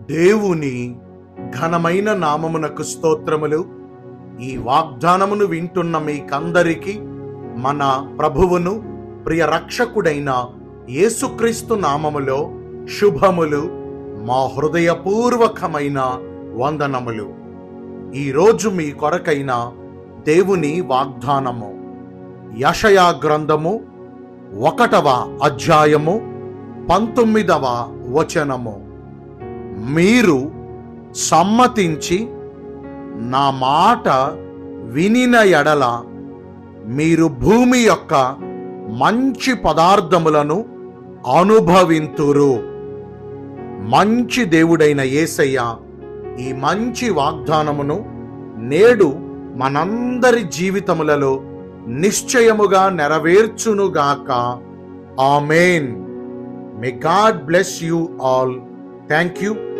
దేవుని ఘనమైన నామమునకు స్తోత్రములు ఈ వాగ్దానమును వింటున్న మీకందరికీ మన ప్రభువును ప్రియ రక్షకుడైన యేసుక్రీస్తు నామములో శుభములు మా హృదయపూర్వకమైన వందనములు ఈరోజు మీ కొరకైన దేవుని వాగ్దానము యషయా గ్రంథము ఒకటవ అధ్యాయము పంతొమ్మిదవ వచనము మీరు సమ్మతించి నా మాట వినిన ఎడల మీరు భూమి యొక్క మంచి పదార్థములను అనుభవింతురు మంచి దేవుడైన యేసయ్య ఈ మంచి వాగ్దానమును నేడు మనందరి జీవితములలో నిశ్చయముగా నెరవేర్చునుగాక amen may God bless you all thank you